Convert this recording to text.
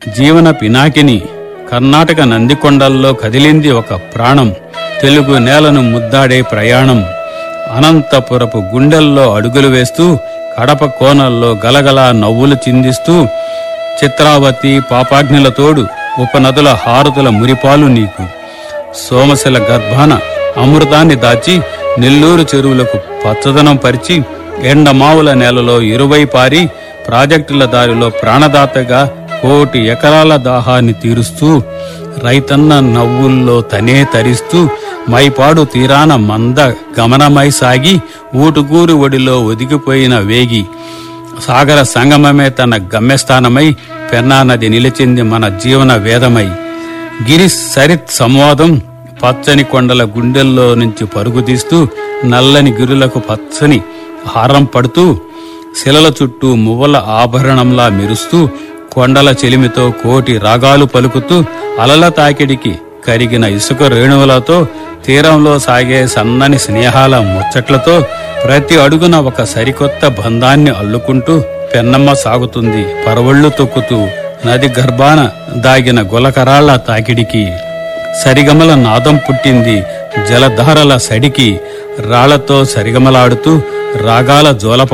జీవన పినాకిని కర్ణాటక నందికొండల్లో కదిలింది ఒక ప్రాణం తెలుగు నేలను ముద్దాడే ప్రయాణం అనంతపురపు గుండెల్లో అడుగులు వేస్తూ కడప కోనల్లో గలగల నవ్వులు చిందిస్తూ చిత్రావతి పాపాగ్నిల తోడు ఉపనదుల హారతుల మురిపాలు నీకు సోమశిల గర్భాన అమృతాన్ని దాచి నెల్లూరు చెరువులకు పచ్చదనం పరిచి ఎండమావుల నేలలో ఇరువై పారి ప్రాజెక్టుల దారిలో ప్రాణదాతగా కోటి ఎకరాల దాహాన్ని తీరుస్తూ రైతన్న నవ్వుల్లో తనే తరిస్తూ మైపాడు తీరాన మంద గమనమై సాగి ఊటుకూరు ఒడిలో ఒదిగిపోయిన వేగి సాగర సంగమమే తన గమ్యస్థానమై పెన్నా నది నిలిచింది మన జీవన వేదమై గిరి సరిత్ సంవాదం పచ్చని కొండల గుండెల్లో నుంచి పరుగు తీస్తూ నల్లని గిరులకు పచ్చని హారం పడుతూ శిలల చుట్టూ మువ్వల ఆభరణంలా మెరుస్తూ కొండల చెలిమితో కోటి రాగాలు పలుకుతూ అలల తాకిడికి కరిగిన ఇసుక రేణువులతో తీరంలో సాగే సన్నని స్నేహాల ముచ్చట్లతో ప్రతి అడుగున ఒక సరికొత్త బంధాన్ని అల్లుకుంటూ పెన్నమ్మ సాగుతుంది పరవళ్ళు తొక్కుతూ నది గర్భాన దాగిన గులకరాళ్ల తాకిడికి సరిగమల నాదం పుట్టింది జలధారల సడికి రాళ్లతో సరిగమలాడుతూ రాగాల జోలపా